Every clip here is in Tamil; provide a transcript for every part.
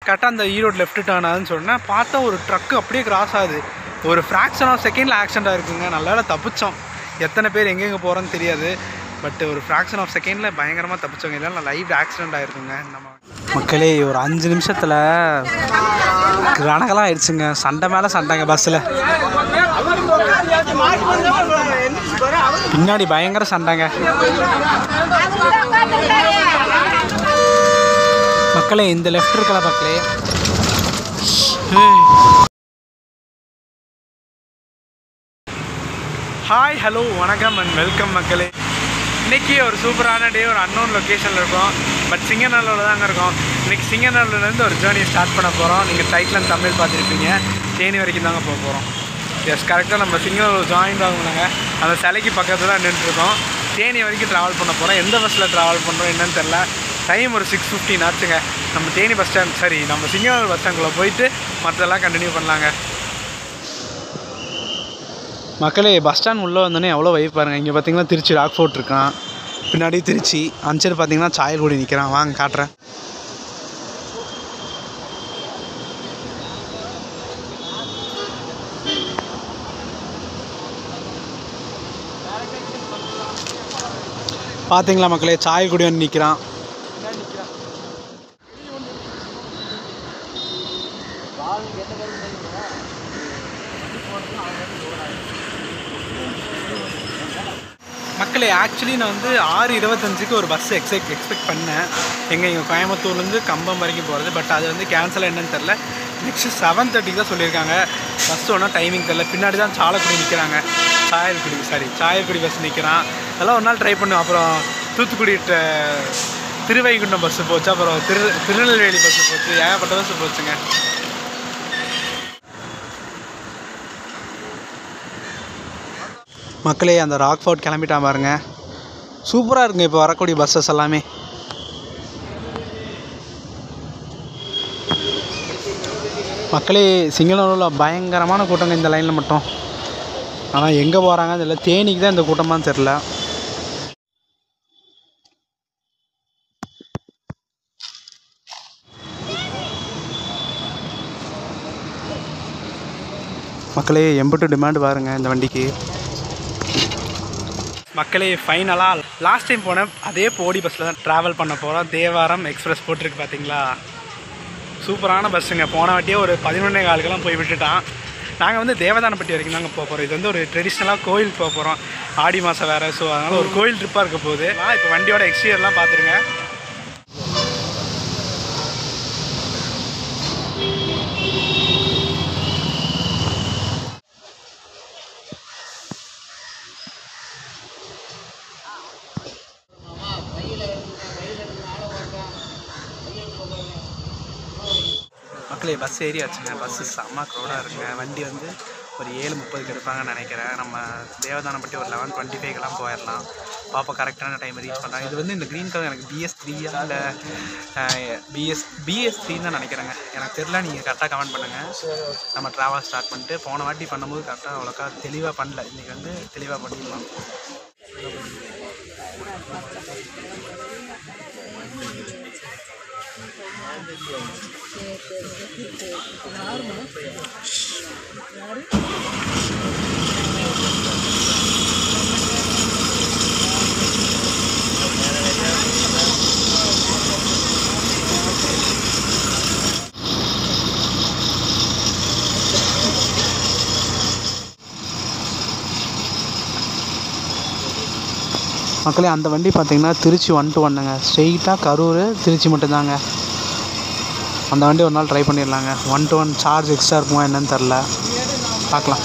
கரெக்டாக அந்த ஈரோடு லெஃப்ட் டேர்ன் ஆகுதுன்னு சொன்னேன் பார்த்தா ஒரு ட்ரக்கு அப்படியே கிராஸ் ஆகுது ஒரு ஃப்ராக்ஷன் ஆஃப் செகண்டில் ஆக்சிடென்ட் ஆயிருக்குங்க நல்லா வேளை தப்பிச்சோம் எத்தனை பேர் எங்கெங்கே போகிறோன்னு தெரியாது பட் ஒரு ஃப்ராக்ஷன் ஆஃப் செகண்டில் பயங்கரமாக தப்பிச்சோங்க இல்லைன்னா லைவ் ஆக்சிடென்ட் ஆயிருக்குங்க நம்ம மக்களே ஒரு அஞ்சு நிமிஷத்தில் ரணகலாம் ஆயிடுச்சுங்க சண்டை மேலே சண்டைங்க பஸ்ஸில் பின்னாடி பயங்கர சண்டைங்க மக்களே இந்த லெஃப்ட் இருக்கல மக்களே ஹாய் ஹலோ வணக்கம் அண்ட் வெல்கம் மக்களே இன்னைக்கு ஒரு சூப்பரான டே ஒரு அன்னோன் லொக்கேஷனில் இருக்கோம் பட் சிங்கநல்லூரில் தாங்க இருக்கோம் இன்னைக்கு சிங்கநல்லூர்லேருந்து ஒரு ஜேர்னி ஸ்டார்ட் பண்ண போகிறோம் நீங்கள் டைட்டில் தமிழ் பார்த்துருப்பீங்க தேனி வரைக்கும் தாங்க போக போகிறோம் எஸ் கரெக்டாக நம்ம சிங்கநல்லூர் ஜாயின் ஆகுனாங்க அந்த சிலைக்கு பக்கத்தில் தான் நின்றுருக்கோம் தேனி வரைக்கும் ட்ராவல் பண்ண போகிறோம் எந்த பஸ்ஸில் ட்ராவல் பண்ணுறோம் என்னன்னு தெரில டைம் ஒரு சிக்ஸ் ஃபிஃப்டின் ஆச்சுங்க நம்ம தேனி பஸ் ஸ்டாண்ட் சரி நம்ம சிங்கநல்லூர் பஸ் ஸ்டாண்டுக்குள்ளே போயிட்டு மற்றதெல்லாம் கண்டினியூ பண்ணலாங்க மக்களே பஸ் ஸ்டாண்ட் உள்ளே வந்தோடனே எவ்வளோ வைப் பாருங்கள் இங்கே பார்த்தீங்கன்னா திருச்சி ராக் ஃபோர்ட் இருக்கான் பின்னாடி திருச்சி அந்த சைடு பார்த்தீங்கன்னா சாயல்குடி நிற்கிறான் வாங்க காட்டுறேன் பார்த்தீங்களா மக்களே சாயல்குடி வந்து நிற்கிறான் மக்களே ஆக்சுவலி நான் வந்து ஆறு இருபத்தஞ்சுக்கு ஒரு பஸ் எக்ஸெக்ட் எக்ஸ்பெக்ட் பண்ணேன் எங்கள் இங்கே கோயம்புத்தூர்லேருந்து கம்பம் வரைக்கும் போகிறது பட் அது வந்து கேன்சல் என்னன்னு தெரில நெக்ஸ்ட்டு செவன் தேர்ட்டிக்கு தான் சொல்லியிருக்காங்க பஸ் ஒன்றும் டைமிங் தெரில பின்னாடி தான் சாலக்குடி நிற்கிறாங்க சாயல்குடி சாரி சாயல்குடி பஸ் நிற்கிறான் அதெல்லாம் ஒரு நாள் ட்ரை பண்ணுவோம் அப்புறம் தூத்துக்குடி ட- திருவைகுண்டம் பஸ்ஸு போச்சு அப்புறம் திரு திருநெல்வேலி பஸ்ஸு போச்சு ஏகப்பட்ட பஸ்ஸு போச்சுங்க மக்களே அந்த ராக் ஃபோர்ட் கிளம்பிட்டான் பாருங்க சூப்பராக இருக்குங்க இப்போ வரக்கூடிய பஸ்ஸஸ் எல்லாமே மக்களே சிங்களூரில் பயங்கரமான கூட்டங்க இந்த லைனில் மட்டும் ஆனால் எங்கே போகிறாங்க தெரியல தேனிக்கு தான் இந்த கூட்டமான்னு தெரில மக்களே எம்பிட்டு டிமாண்ட் பாருங்க இந்த வண்டிக்கு மக்களே ஃபைனலாக லாஸ்ட் டைம் போன அதே போடி பஸ்ஸில் தான் ட்ராவல் பண்ண போகிறோம் தேவாரம் எக்ஸ்பிரஸ் போட்டிருக்கு பார்த்தீங்களா சூப்பரான பஸ்ஸுங்க போன வாட்டியே ஒரு பதினொன்னே காலுக்கெல்லாம் போய் விட்டுட்டான் நாங்கள் வந்து தேவதானப்பட்டி வரைக்கும் தாங்க போக போகிறோம் இது வந்து ஒரு ட்ரெடிஷ்னலாக கோயில் போக போகிறோம் ஆடி மாதம் வேறு ஸோ அதனால் ஒரு கோயில் ட்ரிப்பாக இருக்க போகுது இப்போ வண்டியோட எக்ஸ்டீரியர்லாம் பார்த்துருங்க மக்களே பஸ் ஏறியாச்சுங்க பஸ்ஸு செம்ம க்ரௌடாக இருக்குங்க வண்டி வந்து ஒரு ஏழு முப்பதுக்கு எடுப்பாங்கன்னு நினைக்கிறேன் நம்ம தேவதானப்பட்டி ஒரு லெவன் டுவெண்ட்டி ஃபைவ்க்கெல்லாம் போயிடலாம் பாப்பா கரெக்டான டைம் ரீச் பண்ணுறாங்க இது வந்து இந்த க்ரீன் கலர் எனக்கு பிஎஸ் த்ரீயா இல்லை பிஎஸ் பிஎஸ் த்ரீன்னு தான் நினைக்கிறேங்க எனக்கு தெரில நீங்கள் கரெக்டாக கமெண்ட் பண்ணுங்கள் நம்ம ட்ராவல் ஸ்டார்ட் பண்ணிட்டு போன வாட்டி பண்ணும்போது கரெக்டாக அவ்வளோக்கா தெளிவாக பண்ணல இன்றைக்கி வந்து தெளிவாக பண்ணிடலாம் மக்களே அந்த வண்டி பார்த்தீங்கன்னா திருச்சி ஒன் டு ஒன்னுங்க ஸ்ட்ரெயிட்டாக கரூர் திருச்சி மட்டும்தாங்க அந்த வண்டி ஒரு நாள் ட்ரை பண்ணிடலாங்க one two one charge extra இருக்குமா என்னன்னு தெரில பார்க்கலாம்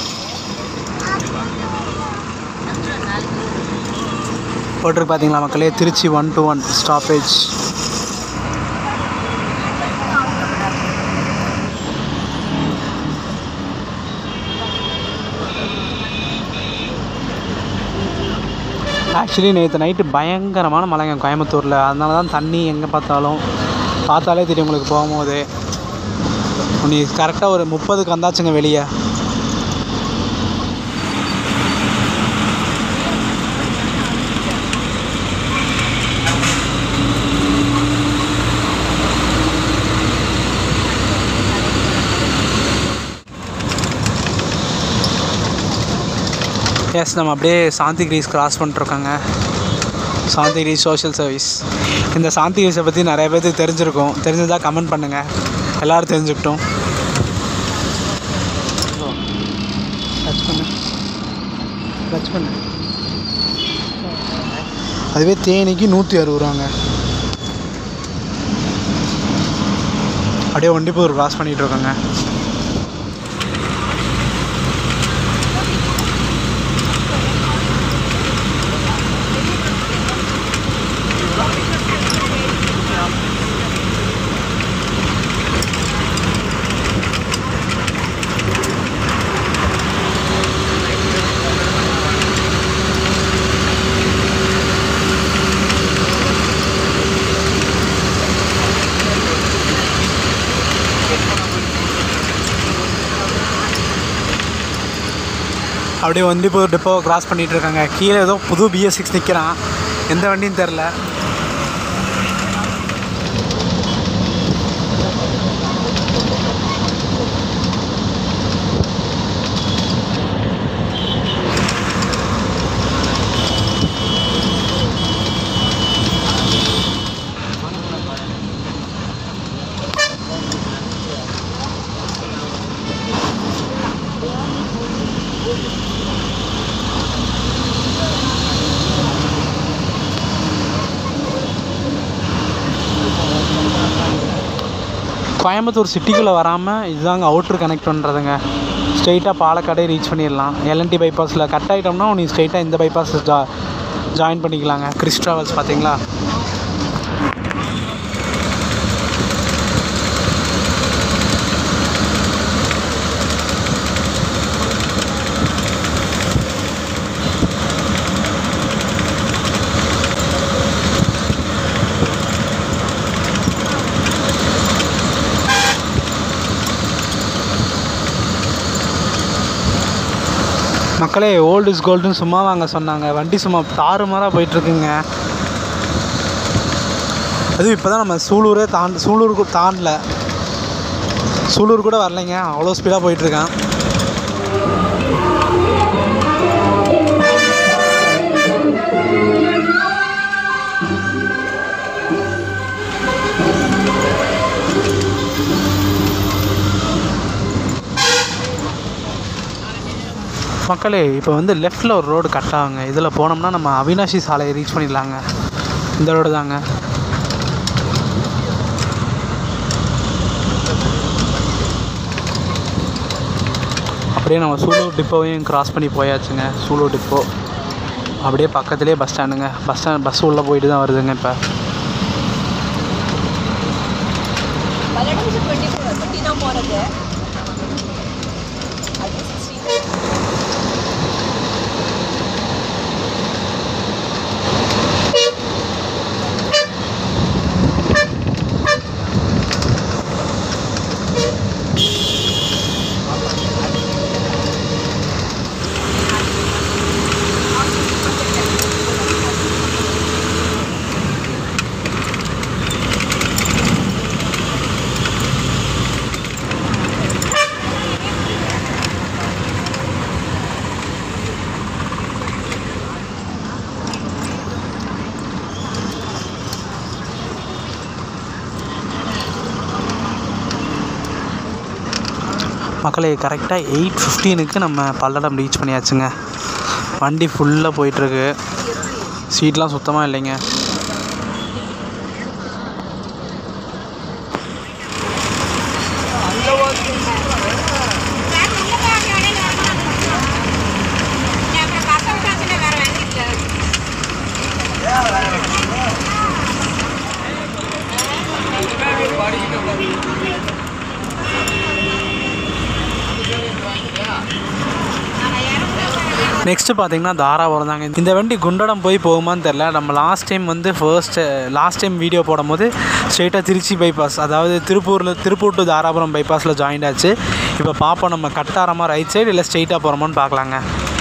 போட்டிருக்கு பார்த்தீங்களா மக்களே Trichy one two one stoppage actually நேற்று நைட்டு பயங்கரமான மழைங்க கோயம்புத்தூரில் அதனால தான் தண்ணி எங்கே பார்த்தாலும் பார்த்தாலே தெரியும் உங்களுக்கு போகும்போது நீ கரெக்டாக ஒரு முப்பதுக்கு வந்தாச்சுங்க வெளியே எஸ் நம்ம அப்படியே சாந்திகிரிஸ் கிராஸ் பண்ணிட்டுருக்கோங்க சாந்திகிரிஸ் சோஷியல் சர்வீஸ் இந்த சாந்திகிரிஸை பற்றி நிறைய பேருக்கு தெரிஞ்சிருக்கும் தெரிஞ்சதா கமெண்ட் பண்ணுங்கள் எல்லோரும் தெரிஞ்சுக்கிட்டோம் டச் பண்ணு டச் பண்ணு அதுவே தேனிக்கு நூற்றி அறுபது ரூபாங்க அப்படியே ஒண்டிப்பூர் கிராஸ் பண்ணிகிட்டு இருக்கோங்க அப்படியே வந்து இப்போ டிப்போ கிராஸ் பண்ணிகிட்டு இருக்காங்க கீழே ஏதோ புது பிஎஸ் சிக்ஸ் நிற்கிறான் எந்த வண்டியும் தெரில கோயம்புத்தூர் சிட்டிக்குள்ளே வராமல் இதுதாங்க அவுட்ரு கனெக்ட் பண்ணுறதுங்க ஸ்ட்ரெயிட்டாக பாலக்காடே ரீச் பண்ணிடலாம் எல்என்டி பைபாஸில் கட் ஆகிட்டோம்னா நீ ஸ்ட்ரெயிட்டாக இந்த பைபாஸ் ஜா ஜாயின் பண்ணிக்கலாங்க கிறிஸ் ட்ராவல்ஸ் பார்த்தீங்களா மக்களே ஓல்டு இஸ் கோல்டுன்னு சும்மா வாங்க சொன்னாங்க வண்டி சும்மா தாறுமாறாக போயிட்டுருக்குங்க அதுவும் இப்போ தான் நம்ம சூலூரே தாண்ட சூலூர் கூட தாண்டல சூலூர் கூட வரலைங்க அவ்வளோ ஸ்பீடாக போயிட்டுருக்கான் மக்களே இப்போ வந்து லெஃப்டில் ஒரு ரோடு கட் ஆகுங்க இதில் போனோம்னா நம்ம அவினாஷி சாலையை ரீச் பண்ணிடலாங்க இந்த ரோடு தாங்க அப்படியே நம்ம சூலூர் டிப்போவையும் கிராஸ் பண்ணி போயாச்சுங்க சூலூர் டிப்போ அப்படியே பக்கத்துலேயே பஸ் ஸ்டாண்டுங்க பஸ் ஸ்டாண்ட் பஸ் உள்ளே போயிட்டு தான் வருதுங்க இப்போ பல்லடம் டுவெண்ட்டி ஃபோர் டுவெண்ட்டி தான் போகிறது அது சிக்ஸ்டி மக்களே கரெக்டாக எயிட் ஃபிஃப்டீனுக்கு நம்ம பல்லடம் ரீச் பண்ணியாச்சுங்க வண்டி ஃபுல்லாக போயிட்டுருக்கு சீட்லாம் சுத்தமாக இல்லைங்க நெக்ஸ்ட்டு பார்த்தீங்கன்னா தாராபுரம் தாங்க இந்த வண்டி குண்டடம் போய் போகுமான்னு தெரில நம்ம லாஸ்ட் டைம் வந்து ஃபர்ஸ்ட் லாஸ்ட் டைம் வீடியோ போடும்போது ஸ்ட்ரெயிட்டாக திருச்சி பைபாஸ் அதாவது திருப்பூரில் திருப்பூர் டு தாராபுரம் பைபாஸில் ஜாயின் ஆச்சு இப்போ பார்ப்போம் நம்ம கட்டாரமாக ரைட் சைடு இல்லை ஸ்ட்ரெயிட்டாக போகிறோமான்னு பார்க்கலாங்க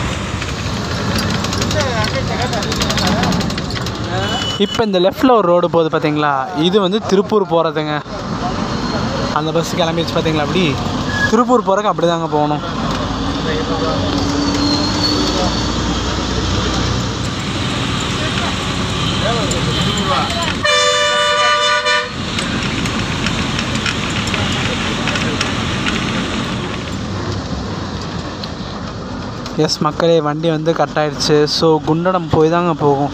இப்போ இந்த லெஃப்டில் ஒரு ரோடு போகுது பார்த்தீங்களா இது வந்து திருப்பூர் போகிறதுங்க அந்த பஸ் கிளம்பிடுச்சு பார்த்தீங்களா அப்படி திருப்பூர் போகிறக்கு அப்படி தாங்க போகணும் எஸ் மக்களே வண்டி வந்து கட் ஆயிடுச்சு ஸோ குண்டடம் போய் தாங்க போகும்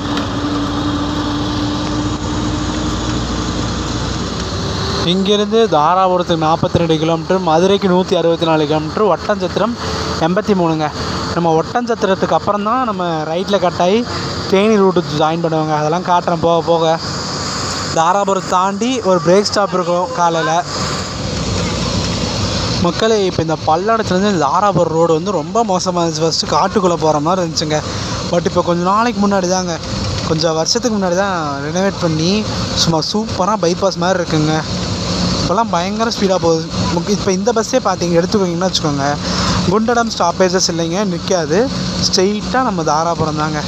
இங்கேருந்து தாராபுரத்துக்கு நாற்பத்தி ரெண்டு கிலோமீட்டர் மதுரைக்கு நூற்றி அறுபத்தி நாலு கிலோமீட்டர் ஒட்டஞ்சத்திரம் எண்பத்தி மூணுங்க நம்ம ஒட்டஞ்சத்திரத்துக்கு அப்புறம் தான் நம்ம ரைட்டில் கட் ஆகி தேனி ரூட்டு ஜாயின் பண்ணுவாங்க அதெல்லாம் காட்டுறேன் போக போக தாராபுரம் தாண்டி ஒரு பிரேக் ஸ்டாப் இருக்கும் காலையில் மக்களே இப்போ இந்த பல்லடத்துலேருந்து தாராபுரம் ரோடு வந்து ரொம்ப மோசமாக இருந்துச்சு ஃபஸ்ட்டு காட்டுக்குள்ளே போகிற மாதிரி இருந்துச்சுங்க பட் இப்போ கொஞ்சம் நாளைக்கு முன்னாடி தாங்க கொஞ்சம் வருஷத்துக்கு முன்னாடி தான் ரெனோவேட் பண்ணி சும்மா சூப்பராக பைபாஸ் மாதிரி இருக்குங்க இப்போல்லாம் பயங்கர ஸ்பீடாக போகுது முக் இப்போ இந்த பஸ்ஸே பார்த்தீங்க எடுத்துக்கோங்கன்னு வச்சுக்கோங்க குண்டடம் ஸ்டாப்பேஜஸ் இல்லைங்க நிற்காது ஸ்ட்ரெயிட்டாக நம்ம தாராபுரம் தாங்க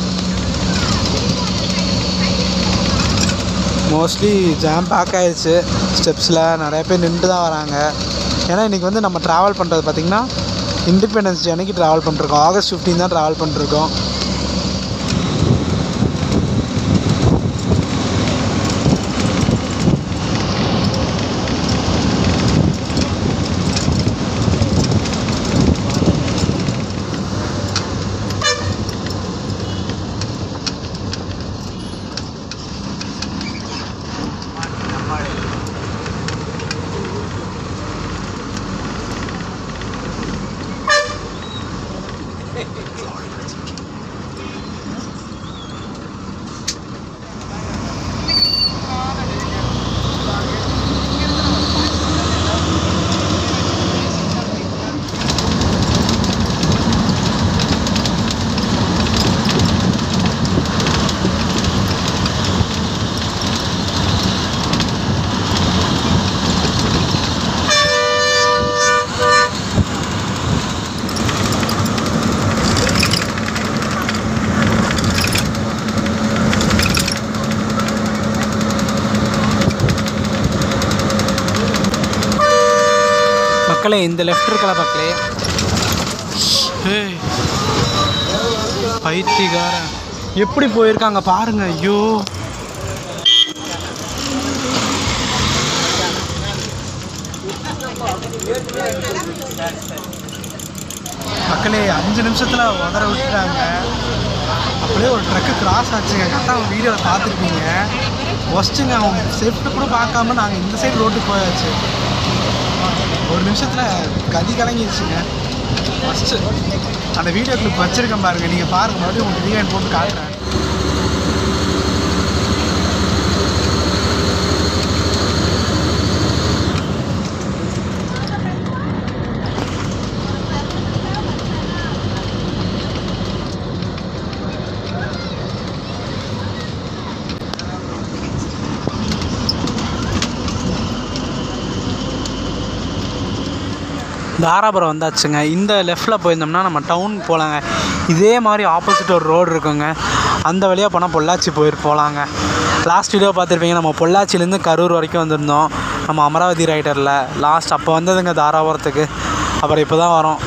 மோஸ்ட்லி ஜாம் பேக் ஆயிடுச்சு ஸ்டெப்ஸில் நிறைய பேர் நின்று தான் வராங்க ஏன்னா இன்றைக்கி வந்து நம்ம ட்ராவல் பண்ணுறது பார்த்திங்கன்னா இண்டிபெண்டன்ஸ் டே அன்னைக்கு ட்ராவல் பண்ணிருக்கோம் ஆகஸ்ட் 15 தான் ட்ராவல் பண்ணிருக்கோம் மக்களே இந்த லெஃப்ட் இருக்கல மக்களே ஏய், பைத்தியக்காரன் எப்படி போயிருக்காங்க பாருங்க ஐயோ மக்களே அஞ்சு நிமிஷத்தில் உதற விட்டுட்டாங்க அப்படியே ஒரு ட்ரக்கு கிராஸ் ஆச்சுங்க கரெக்டாக அவங்க வீடியோவில் பார்த்துருப்பீங்க ஒஸ்ட்டுங்க அவங்க செஃப்ட்டு கூட பார்க்காம நாங்கள் இந்த சைடு ரோட்டுக்கு போயாச்சு ஒரு நிமிஷத்தில் கதி கலங்கிடுச்சுங்க ஃபஸ்ட்டு அந்த வீடியோ கிளிப் வச்சுருக்கேன் பாருங்கள் நீங்கள் பாருங்கள் மறுபடியும் உங்களுக்கு ரீவைண்ட் போட்டு காட்டுறேன் தாராபுரம் வந்தாச்சுங்க இந்த லெஃப்டில் போயிருந்தோம்னா நம்ம டவுன் போகலாங்க இதே மாதிரி ஆப்போசிட் ஒரு ரோடு இருக்குங்க அந்த வழியாக போனால் பொள்ளாச்சி போயிட்டு போகலாங்க லாஸ்ட் வீடியோ பார்த்துருப்பீங்க நம்ம பொள்ளாச்சிலேருந்து கரூர் வரைக்கும் வந்திருந்தோம் நம்ம அமராவதி ரைடரில் லாஸ்ட் அப்போ வந்ததுங்க தாராபுரத்துக்கு அப்புறம் இப்போ தான் வரோம்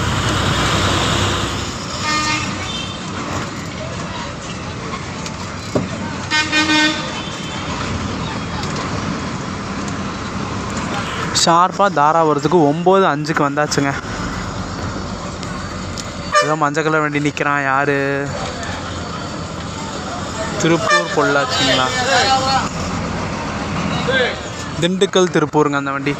ஷார்ப்பாக தாராபுரத்துக்கு ஒம்பது அஞ்சுக்கு வந்தாச்சுங்க ஏதோ மஞ்சள் கலர் வண்டி நிற்கிறான் யார் திருப்பூர் பொள்ளாச்சிங்களா திண்டுக்கல் திருப்பூருங்க அந்த வண்டி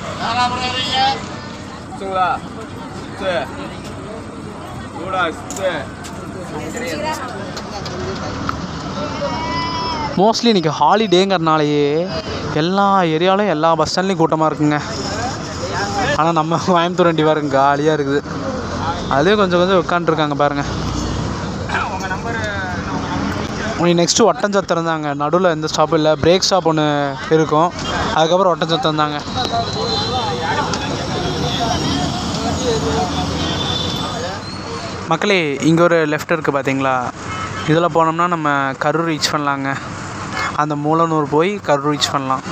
மோஸ்ட்லி இன்றைக்கி ஹாலிடேங்கிறனாலேயே எல்லா ஏரியாலையும் எல்லா பஸ் ஸ்டாண்ட்லேயும் கூட்டமாக இருக்குங்க ஆனால் நம்ம கோயம்புத்தூர் வண்டி பாருங்க காலியாக இருக்குது அதே கொஞ்சம் கொஞ்சம் உட்காண்ட்ருக்காங்க பாருங்கள் உனக்கு நெக்ஸ்ட்டு ஒட்டஞ்சத்திரம் தாங்க நடுவில் எந்த ஸ்டாப்பும் இல்லை பிரேக் ஸ்டாப் ஒன்று இருக்கும் அதுக்கப்புறம் ஒட்டஞ்சத்திரம் தாங்க மக்களே இங்கே ஒரு லெஃப்ட் இருக்குது பார்த்தீங்களா இதில் போனோம்னா நம்ம கரூர் ரீச் பண்ணலாங்க அந்த மூலனூர் போய் கரூர் ரீச் பண்ணலாம்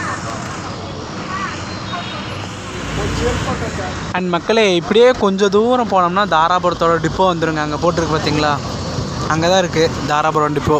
அண்ட் மக்களே இப்படியே கொஞ்சம் தூரம் போனோம்னா தாராபுரத்தோட டிப்போ வந்துருங்க அங்கே போட்டிருக்கு பார்த்தீங்களா அங்கே தான் இருக்குது தாராபுரம் டிப்போ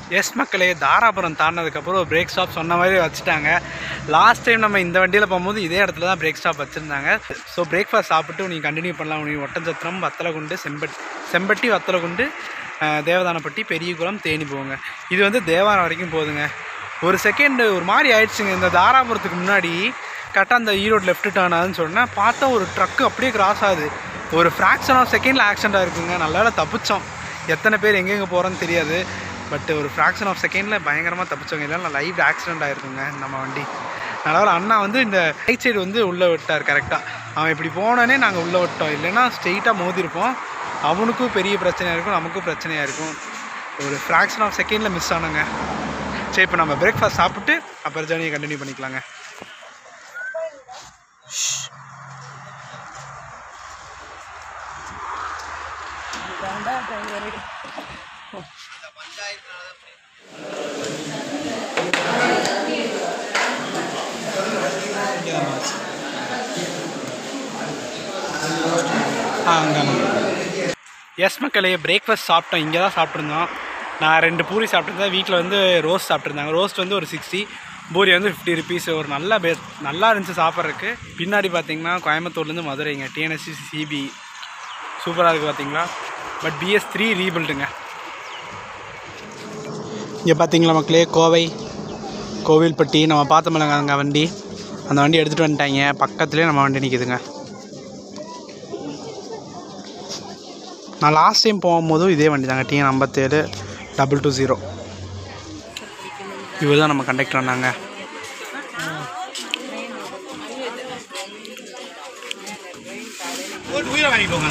எஸ் மக்களே தாராபுரம் தாண்டினதுக்கப்புறம் ஒரு பிரேக் ஸ்டாப் சொன்ன மாதிரி வச்சுட்டாங்க லாஸ்ட் டைம் நம்ம இந்த வண்டியில் போகும்போது இதே இடத்துல தான் பிரேக் ஸ்டாப் வச்சுருந்தாங்க ஸோ பிரேக்ஃபாஸ்ட் சாப்பிட்டு நீ கண்டினியூ பண்ணலாம் நீ ஒட்டஞ்சத்திரம் வத்தலகுண்டு செம்பட்டி செம்பட்டி வத்தலகுண்டு அஹ், தேவதானப்பட்டி பெரியகுளம் தேனி போங்க இது வந்து தேவாரம் வரைக்கும் போகுதுங்க ஒரு செகண்ட் ஒரு மாதிரி ஆயிடுச்சுங்க இந்த தாராபுரத்துக்கு முன்னாடி கரெக்டாக அந்த ஈரோடு லெஃப்ட் டேர்ன் ஆகுதுன்னு சொன்னால் பார்த்தா ஒரு ட்ரக்கு அப்படியே கிராஸ் ஆகுது ஒரு ஃப்ராக்ஷன் ஆஃப் செகண்டில் ஆக்சிடென்ட் ஆயிருக்குங்க நல்லா தப்பிச்சோம் எத்தனை பேர் எங்கெங்கே போகிறோன்னு தெரியாது பட் ஒரு ஃப்ராக்ஷன் ஆஃப் செகண்டில் பயங்கரமாக தப்பிச்சவங்க இல்லைன்னா லைவ் ஆக்சிடென்ட் ஆயிருக்குங்க நம்ம வண்டி அதனால் அண்ணா வந்து இந்த ரைட் சைடு வந்து உள்ளே விட்டார் கரெக்டாக அவன் இப்படி போனோடனே நாங்கள் உள்ளே விட்டோம் இல்லைன்னா ஸ்ட்ரெயிட்டாக மோதிருப்போம் அவனுக்கும் பெரிய பிரச்சனையாக இருக்கும் நமக்கும் பிரச்சனையாக இருக்கும் ஒரு ஃப்ராக்ஷன் ஆஃப் செகண்டில் மிஸ் ஆனோங்க சரி இப்போ நம்ம பிரேக்ஃபாஸ்ட் சாப்பிட்டு அப்புறம் ஜேர்னியை கண்டினியூ பண்ணிக்கலாங்க ஆ அங்கே எஸ் மக்களே பிரேக்ஃபாஸ்ட் சாப்பிட்டோம் இங்கே தான் சாப்பிட்ருந்தோம் நான் ரெண்டு பூரி சாப்பிட்ருந்தேன் வீட்டில் வந்து ரோஸ்ட் சாப்பிட்ருந்தாங்க ரோஸ்ட் வந்து ஒரு சிக்ஸ்டி பூரி வந்து ஃபிஃப்டி ருபீஸ் ஒரு நல்ல பே நல்லா இருந்துச்சு சாப்பிட்றதுக்கு பின்னாடி பார்த்தீங்கன்னா கோயம்புத்தூர்லேருந்து மதுரைங்க டிஎன்எஸ்சி சிபி சூப்பராக இருக்குது பார்த்தீங்களா பட் பிஎஸ் த்ரீ ரீபில்டுங்க இங்கே பார்த்தீங்களா மக்களே கோவை கோவில்பட்டி நம்ம பார்த்தோம்லங்க அங்கே வண்டி அந்த வண்டி எடுத்துகிட்டு வந்துட்டாங்க பக்கத்துலேயே நம்ம வண்டி நிற்கிதுங்க நான் லாஸ்ட் டைம் போகும்போதும் இதே வண்டி தாங்க டிஎன் ஐம்பத்தேழு டபுள் டூ ஜீரோ இவர் தான் நம்ம கண்டக்டர் வந்தாங்க உயிரை வாங்கி போங்க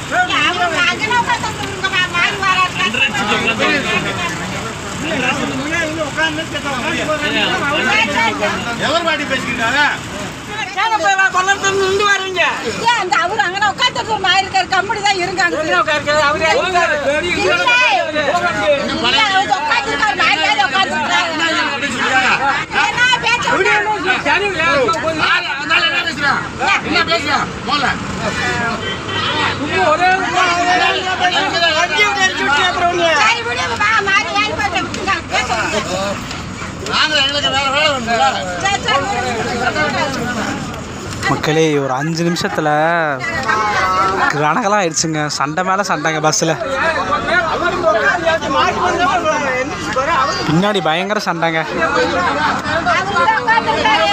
எவர் பாட்டி பேசிக்கிட்டாங்க ஏன் அந்த அவரு அங்கன உட்கார்ந்துட்டு ஒரு மாதிரி இருக்காரு கம்பெனி தான் இருக்காங்க இல்ல, அவர் உட்கார்ந்திருக்காரு, மாதிரி மாதிரி உட்கார்ந்திருக்காரு. என்ன பேச்ச சரி, விடு, வா, மாறி வாங்கி போட்டு விட்டுங்க. பேச விடுங்க. சரி, சரி, விடு, விடு, விடு. மக்களே ஒரு அஞ்சு நிமிஷத்தில் ரணகலாம் ஆயிடுச்சுங்க சண்டை மேலே சண்டைங்க பஸ்ஸில் பின்னாடி பயங்கர சண்டைங்க அவர் உள்ள உட்கார்ந்திருக்காரு.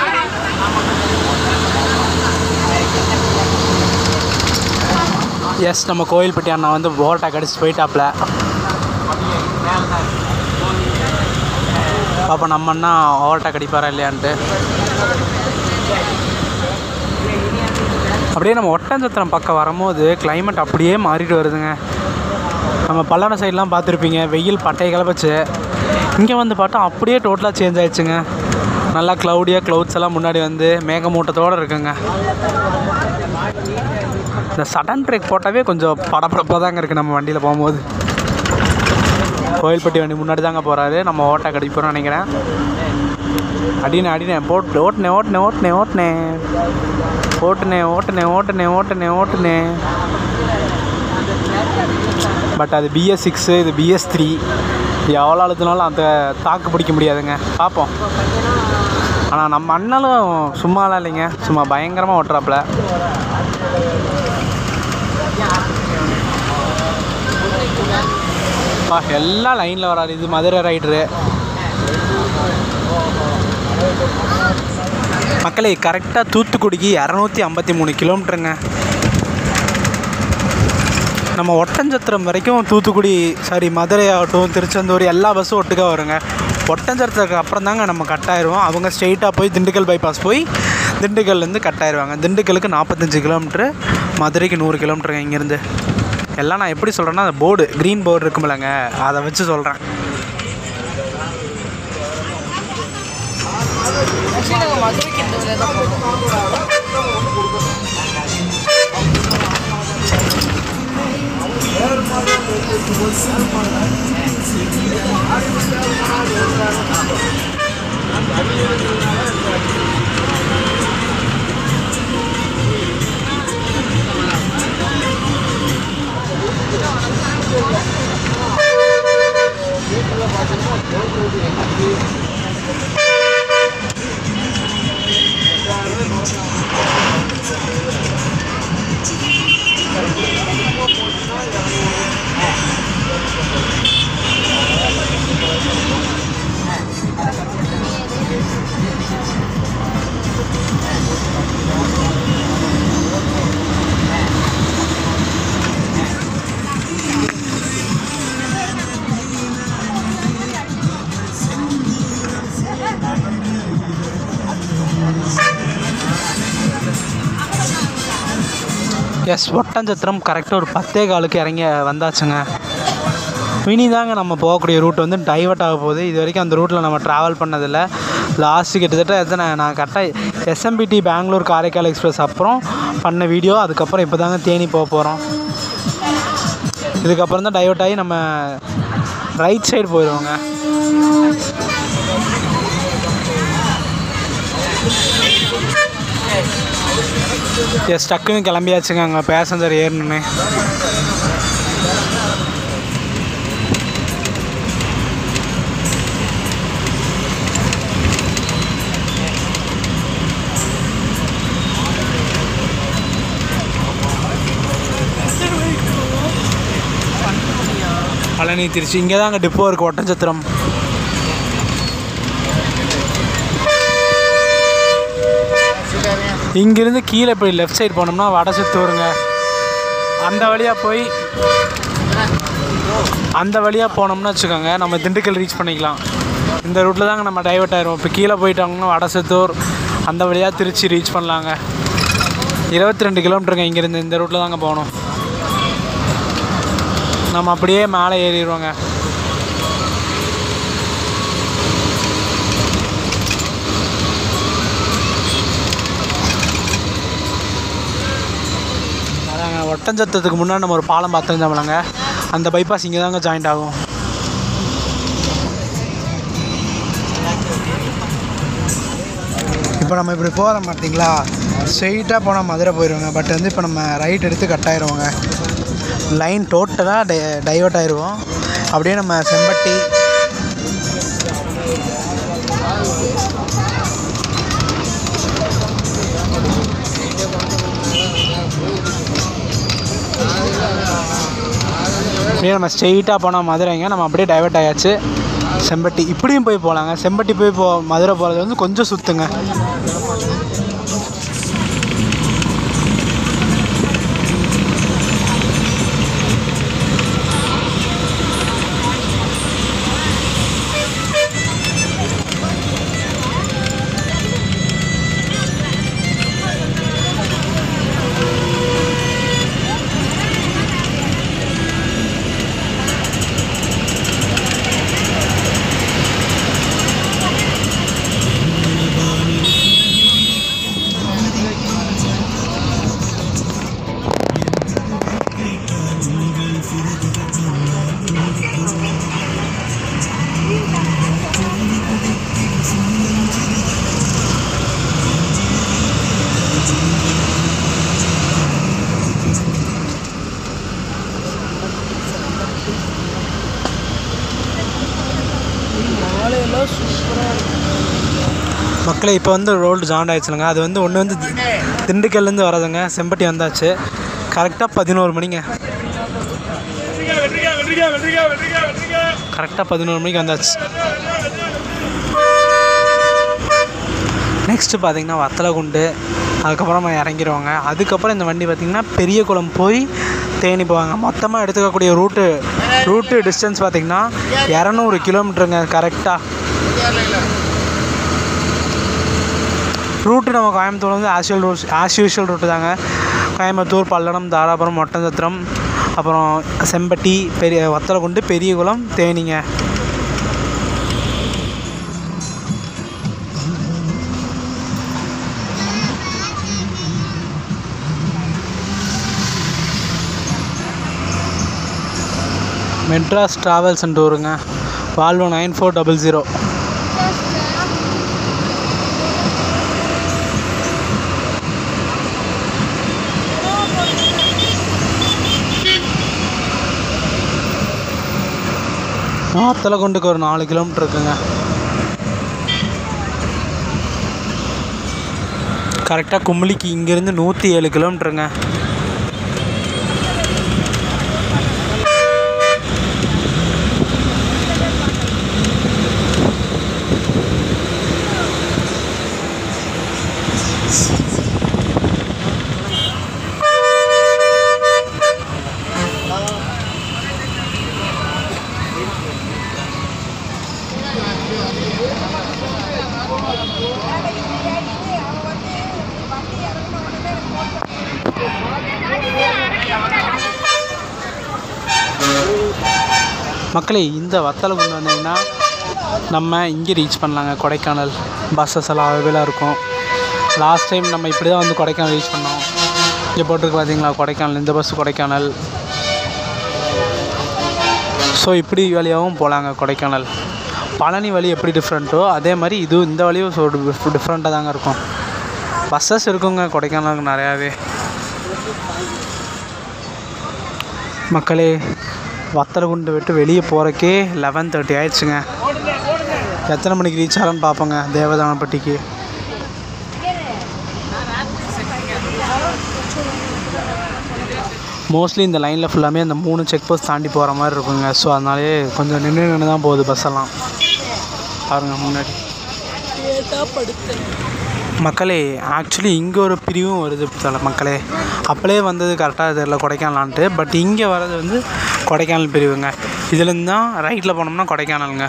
எஸ் நம்ம கோயில்பட்டி அண்ணா வந்து ஓவர்டேக் அடிச்சு போயிட்டாப்ல பாப்பா நம்ம அண்ணா ஓவர்டேக் அடிப்பாரா இல்லையான்ட்டு அப்படியே நம்ம ஒட்டஞ்சத்திரம் பக்கம் வரும்போது climate அப்படியே மாறிட்டு வருதுங்க நம்ம பல்லட சைட்லாம் பார்த்துருப்பீங்க வெயில் பட்டையை கிளப்பிச்சு இங்கே வந்து பார்த்தா அப்படியே டோட்டலாக சேஞ்ச் ஆயிடுச்சுங்க நல்லா க்ளவுடியாக க்ளவுட்ஸ் எல்லாம் முன்னாடி வந்து மேகமூட்டத்தோடு இருக்குங்க இந்த சடன் பிரேக் போட்டாவே கொஞ்சம் படபடப்பாக தாங்க இருக்குது நம்ம வண்டியில் போகும்போது கோயில்பட்டி வண்டி முன்னாடி தாங்க போகிறாரு நம்ம ஓட்டை கடிக்க போகிறோம் நினைக்கிறேன் அடினே அடினே போட்டு ஓட்டுனேன் ஓட்டுனேன் ஓட்டுனேன் ஓட்டுனேன் ஓட்டுனேன் ஓட்டுனேன் ஓட்டுனேன் ஓட்டுனேன் ஓட்டுனேன் பட் அது பிஎஸ் சிக்ஸு இது பிஎஸ் த்ரீ எவ்வளோ அழுத்தினாலும் அந்த தாக்கு பிடிக்க முடியாதுங்க பார்ப்போம் ஆனால் நம்ம அண்ணலும் சும்மாலாம் இல்லைங்க சும்மா பயங்கரமாக ஓட்டுறாப்புல பா எல்லாம் லைனில் வராது இது மதுரை ரைடரு மக்களே கரெக்டாக தூத்துக்குடிக்கு இரநூத்தி ஐம்பத்தி மூணு கிலோமீட்டருங்க நம்ம ஒட்டஞ்சத்திரம் வரைக்கும் தூத்துக்குடி சாரி மதுரை ஆகட்டும் திருச்செந்தூர் எல்லா பஸ்ஸும் ஒட்டுக்கா வருங்க ஒட்டஞ்சத்திரத்துக்கு அப்புறம் தாங்க நம்ம கட் ஆயிடுவோம் அவங்க ஸ்ட்ரெயிட்டாக போய் திண்டுக்கல் பைபாஸ் போய் திண்டுக்கல்லேருந்து கட் ஆயிடுவாங்க திண்டுக்கலுக்கு நாற்பத்தஞ்சு கிலோமீட்ரு மதுரைக்கு நூறு கிலோமீட்டருங்க இங்கேருந்து எல்லாம் நான் எப்படி சொல்கிறேன்னா அந்த போர்டு க்ரீன் போர்டு இருக்குமில்லங்க அதை வச்சு சொல்கிறேன் எஸ் ஒட்டஞ்சத்திரம் கரெக்டாக ஒரு பத்தே காலுக்கு இறங்கி வந்தாச்சுங்க இனி தாங்க நம்ம போகக்கூடிய ரூட் வந்து டைவர்ட் ஆக போகுது இது வரைக்கும் அந்த ரூட்டில் நம்ம ட்ராவல் பண்ணதில்லை லாஸ்ட்டு கிட்டத்தட்ட எத்தனை நான் கரெக்டாக எஸ்எம்பிடி பெங்களூர் காரைக்கால் எக்ஸ்பிரஸ் அப்புறம் பண்ண வீடியோ அதுக்கப்புறம் இப்போ தாங்க தேனி போக போகிறோம் இதுக்கப்புறம் தான் டைவர்ட் ஆகி நம்ம ரைட் சைடு போயிடுவோங்க எஸ் டக்குன்னு கிளம்பியாச்சுங்க அங்கே பேசஞ்சர் ஏறணுன்னு பழனி திருச்சி இங்கே தான் அங்கே டிப்போ இருக்குது ஒட்டஞ்சத்திரம் இங்கேருந்து கீழே போய் லெஃப்ட் சைடு போனோம்னா வடசித்தூருங்க அந்த வழியாக போய் அந்த வழியாக போனோம்னு வச்சுக்கோங்க நம்ம திண்டுக்கல் ரீச் பண்ணிக்கலாம் இந்த ரூட்டில் தாங்க நம்ம டைவர்ட் ஆயிடுவோம் இப்போ கீழே போயிட்டாங்கன்னா வடசித்தூர் அந்த வழியாக திருச்சி ரீச் பண்ணலாங்க இருபத்தி ரெண்டு கிலோமீட்டருங்க இங்கேருந்து இந்த ரூட்டில் தாங்க போகணும் நம்ம அப்படியே மேலே ஏறிடுவோங்க அதாங்க ஒட்டஞ்சத்தத்துக்கு முன்னாடி நம்ம ஒரு பாலம் பார்த்துருந்தோம்லங்க அந்த பைபாஸ் இங்கே தாங்க ஜாயிண்ட் ஆகும் இப்போ நம்ம இப்படி போகிறோம் பார்த்தீங்களா ஸ்ட்ரெயிட்டாக போனால் மதுரை போயிடுவோங்க பட் வந்து இப்போ நம்ம ரைட் எடுத்து கட் ஆயிடுவோங்க லைன் டோட்டலாக டை டைவர்ட் ஆயிடுவோம் அப்படியே நம்ம செம்பட்டி அப்படியே நம்ம ஸ்ட்ரெயிட்டாக போனால் மதுரைங்க நம்ம அப்படியே டைவர்ட் ஆயாச்சு செம்பட்டி இப்படியும் போய் போகலாங்க செம்பட்டி போய் போ மதுரை போகிறது வந்து கொஞ்சம் சுற்றுங்க மக்களே இப்போ வந்து ரோடு ஜாயின் ஆயிடுச்சுலங்க அது வந்து ஒன்று வந்து தி- திண்டுக்கல்லேருந்து வரதுங்க செம்பட்டி வந்தாச்சு கரெக்டாக பதினோரு மணிங்க கரெக்டாக பதினோரு மணிக்கு வந்தாச்சு நெக்ஸ்ட்டு பார்த்தீங்கன்னா வத்தலகுண்டு அதுக்கப்புறம் நம்ம இறங்கிடுவாங்க அதுக்கப்புறம் இந்த வண்டி பார்த்திங்கன்னா பெரிய குளம் போய் தேனி போவாங்க மொத்தமாக எடுத்துக்கக்கூடிய ரூட்டு ரூட்டு டிஸ்டன்ஸ் பார்த்திங்கன்னா இரநூறு கிலோமீட்டருங்க கரெக்டாக ரூட்டு நம்ம கோயம்புத்தூர் வந்து as usual route as usual route தாங்க கோயம்புத்தூர் பல்லடம் தாராபுரம் ஒட்டஞ்சத்திரம் அப்புறம் செம்பட்டி பெரிய வத்தலகுண்டு பெரியகுளம் தேனிங்க மெட்ராஸ் ட்ராவல்ஸ் அண்ட் டூருங்க Volvo nine four double zero கொண்டுக்கு ஒரு நாலு கிலோமீட்டர் இருக்குங்க கரெக்டாக கும்பலிக்கு இங்கேருந்து நூற்றி ஏழு கிலோமீட்டருங்க மக்களே இந்த வத்தலை கொண்டு வந்தீங்கன்னா நம்ம இங்கே ரீச் பண்ணலாங்க கொடைக்கானல் பஸ்ஸஸ் எல்லாம் அவைலபிளாக இருக்கும் லாஸ்ட் டைம் நம்ம இப்படி தான் வந்து கொடைக்கானல் ரீச் பண்ணோம் இங்கே போட்டிருக்கு பார்த்தீங்களா கொடைக்கானல் இந்த பஸ் கொடைக்கானல் ஸோ இப்படி வழியாகவும் போகலாங்க கொடைக்கானல் பழனி வழி எப்படி டிஃப்ரெண்ட்டோ அதே மாதிரி இது இந்த வழியும் ஸோ டிஃப்ரெண்ட்டாக தாங்க இருக்கும் பஸ்ஸஸ் இருக்குங்க கொடைக்கானலுக்கு நிறையாவே மக்களே வத்தலகுண்டு விட்டு வெளியே போகிறக்கே லெவன் தேர்ட்டி ஆயிடுச்சுங்க எத்தனை மணிக்கு ரீச் ஆகலான்னு பார்ப்போங்க தேவதானப்பட்டிக்கு மோஸ்ட்லி இந்த லைனில் ஃபுல்லாமே அந்த மூணு செக் போஸ்ட் தாண்டி போகிற மாதிரி இருக்குங்க ஸோ அதனாலே கொஞ்சம் நின்று நின்று தான் போகுது பஸ் எல்லாம் பாருங்க முன்னாடி மக்களே ஆக்சுவலி இங்கே ஒரு பிரிவும் வருது தல மக்களே அப்பளே வந்தது கரெக்டாக தெரியல கொடைக்கானலான்ட்டு பட் இங்கே வர்றது வந்து கொடைக்கானல் பிரிவுங்க இதுலேருந்து தான் ரைட்டில் போனோம்னா கொடைக்கானலுங்க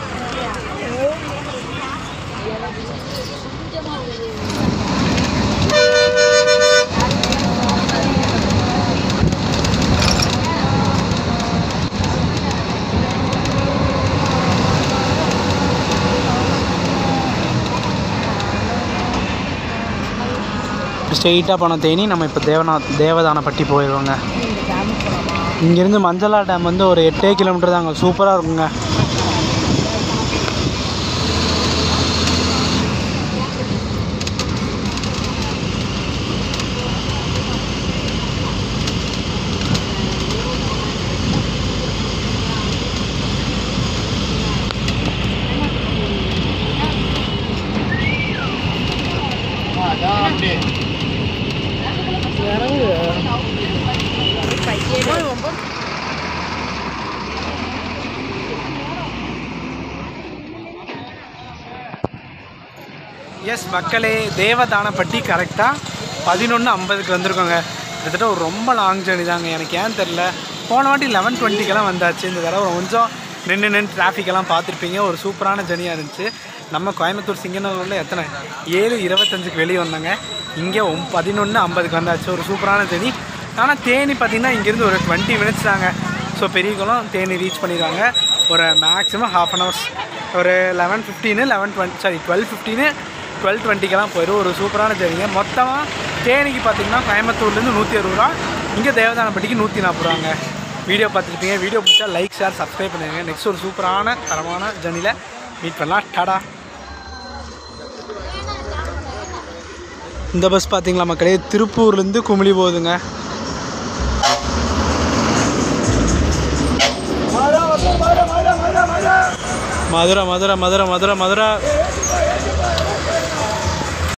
ஸ்ட்ரெயிட்டாக போன தேனி நம்ம இப்போ தேவனா தேவதானப்பட்டி போயிடுவோங்க இங்கேருந்து மஞ்சளா டேம் வந்து ஒரு எட்டே கிலோமீட்டர் தாங்க சூப்பராக இருக்குங்க எஸ் மக்களே தேவதானப்பட்டி கரெக்டாக பதினொன்று ஐம்பதுக்கு வந்திருக்கோங்க கிட்டத்தட்ட ஒரு ரொம்ப லாங் ஜேர்னி தாங்க எனக்கு ஏன் தெரில போன வாட்டி லெவன் டுவெண்ட்டிக்கெல்லாம் வந்தாச்சு இந்த தடவை கொஞ்சம் நின்று நின்று டிராஃபிக்கெல்லாம் பார்த்துருப்பீங்க ஒரு சூப்பரான ஜேர்னியாக இருந்துச்சு நம்ம கோயம்புத்தூர் சிங்கநல்லூரில் எத்தனை ஏழு இருபத்தஞ்சுக்கு வெளியே வந்தாங்க இங்கே ஒம் பதினொன்று ஐம்பதுக்கு வந்தாச்சு ஒரு சூப்பரான ஜேர்னி ஆனால் தேனி பார்த்திங்கன்னா இங்கேருந்து ஒரு டுவெண்ட்டி மினிட்ஸ் தாங்க ஸோ பெரியகுளம் தேனி ரீச் பண்ணிடுவாங்க ஒரு மேக்ஸிமம் ஹாஃப் அன் ஹவர்ஸ் ஒரு eleven fifteen eleven twenty sorry twelve fifteen twelve டுவெண்ட்டிக்கெல்லாம் போயிடும் ஒரு சூப்பரான ஜேர்னிங்க மொத்தமாக தேனிக்கு பார்த்தீங்கன்னா கோயம்புத்தூர்லேருந்து நூற்றி அறுபது ரூபா இங்கே தேவதானப்பட்டிக்கு நூற்றி நாற்பது ரூபாங்க வீடியோ பார்த்துருப்பீங்க வீடியோ பிடிச்சா லைக் ஷேர் சப்ஸ்கிரைப் பண்ணுங்க நெக்ஸ்ட் ஒரு சூப்பரான தரமான ஜேர்னியில் மீட் பண்ணலாம் டாடா இந்த பஸ் பார்த்தீங்களா மக்களே திருப்பூர்லேருந்து குமிளி போகுதுங்க மதுரை மதுரை மதுரை மதுரை மதுரை